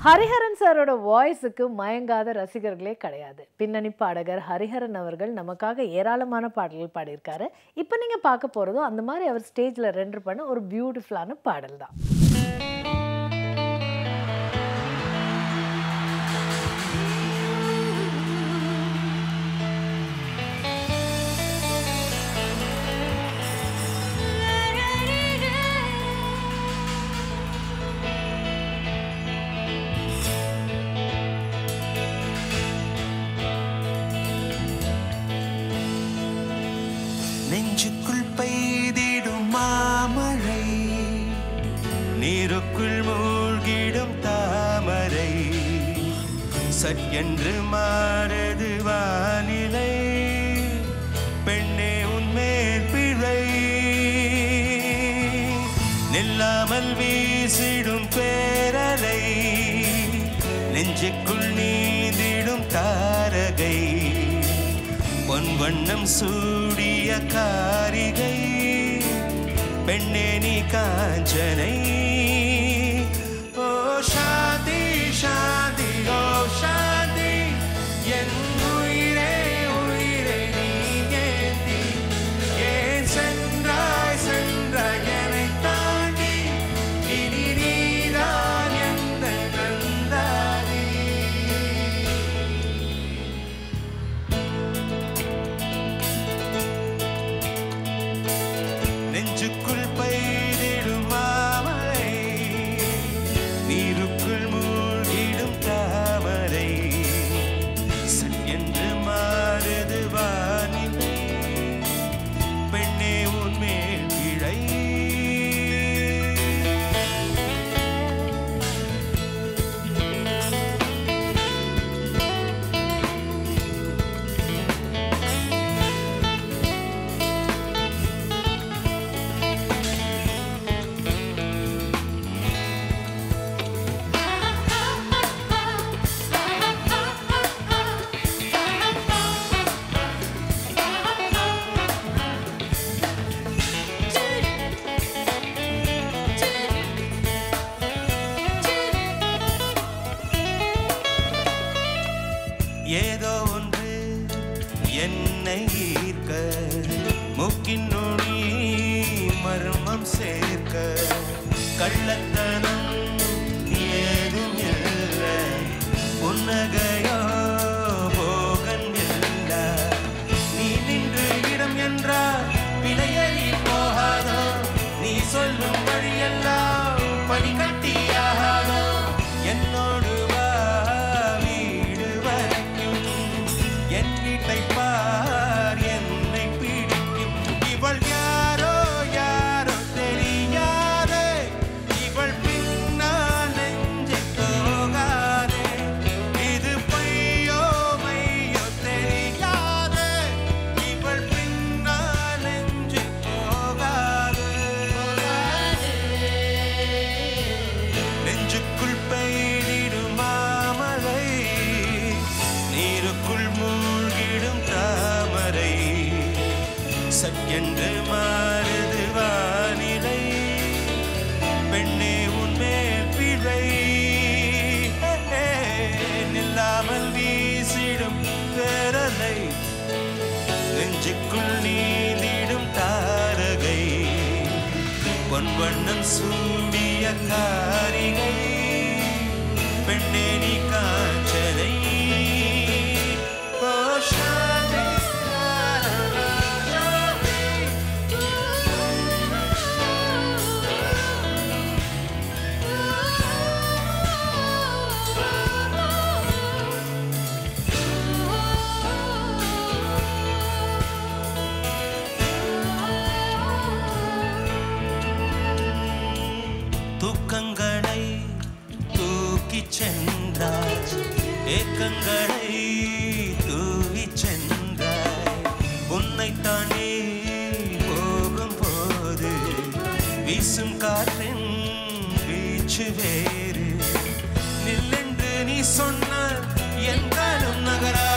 ஹரிஹரன் சாரோட வாய்ஸுக்கு மயங்காத ரசிகர்களே கிடையாது பின்னணி பாடகர் ஹரிஹரன் அவர்கள் நமக்காக ஏராளமான பாடல்கள் பாடியிருக்காரு இப்போ நீங்கள் பார்க்க போகிறதும் அந்த மாதிரி அவர் ஸ்டேஜில் ரெண்டர் பண்ண ஒரு பியூட்டிஃபுல்லான பாடல் தான் நெஞ்சுக்குள் பெய்திடும் மாமழை நீருக்குள் மூழ்கிடும் தாமரை சற்கென்று மாறுது வானிலை பெண்ணே உன்மேல் பிழை நில்லாமல் வீசிடும் பேரலை நெஞ்சுக்குள் நீந்திடும் தாரகை பொன் வண்ணம் சூடிய காரிகை பெண்ணே நீ காஞ்சனை ஓ சாந்தி சாந்தி ஓ சாந்தி என் உயிரே உயிரே நீ ஏந்தி ஏன் சென்றாய் சென்றாய் என்னை தாண்டி இனி நீதான் எந்த நந்தாரி நெஞ்சுக்குள் பெய்திடும் மாமலை நீருக்குள் மூழ்கிடும் தாமரை சற்கென்று மாறுது வானிலை பெண்ணே உன்மேல் விழை ஏதோ ஒன்று என்னை ஈர்க்க மூக்கின் நுனி மர்மம் சேர்க்க கள்ளத்தனம் ஏதும் இல்லை புன்னகையோ போகன் இல்லை நீ நின்று இடம் என்றால் விலையறி போகாதோ நீ சொல்லும் வழியெல்லாம் படிக்கட்டியாகாதோ என்னோடு வா வீடு வரைக்கும் என் வீட்டை பார் என்னை பிடிக்கும் இவள் யாரோ யாரோ தெரியாதே இவள் பின்னால் நெஞ்சு போகாதே இது பொய்யோ மையோ தெரியாதே இவள் பின்னால் நெஞ்சு போகாதே நெஞ்சுக்குள் பெய்திடும் மாமழை நீருக்குள் மூழ்கிடும் தாமரை சற்கென்று மாறுது வானிலை பெண்ணே உன்மேல் பிழை நில்லாமல் வீசிடும் பேரலை நெஞ்சுக்குள் நீந்திடும் தாரகை பொன் வண்ணம் சூடிய காரிகை பெண்ணே நீ காஞ்சனை ஓ சாந்தி, தூக்கங்களை தூக்கிச் சென்றாய் ஏக்கங்களை தூவிச் சென்றாய் உன்னை தானே போகும் போது வீசும் காற்றின் வீச்சு வேறு நில்லென்று நீ சொன்னால் என் காலம் நகரா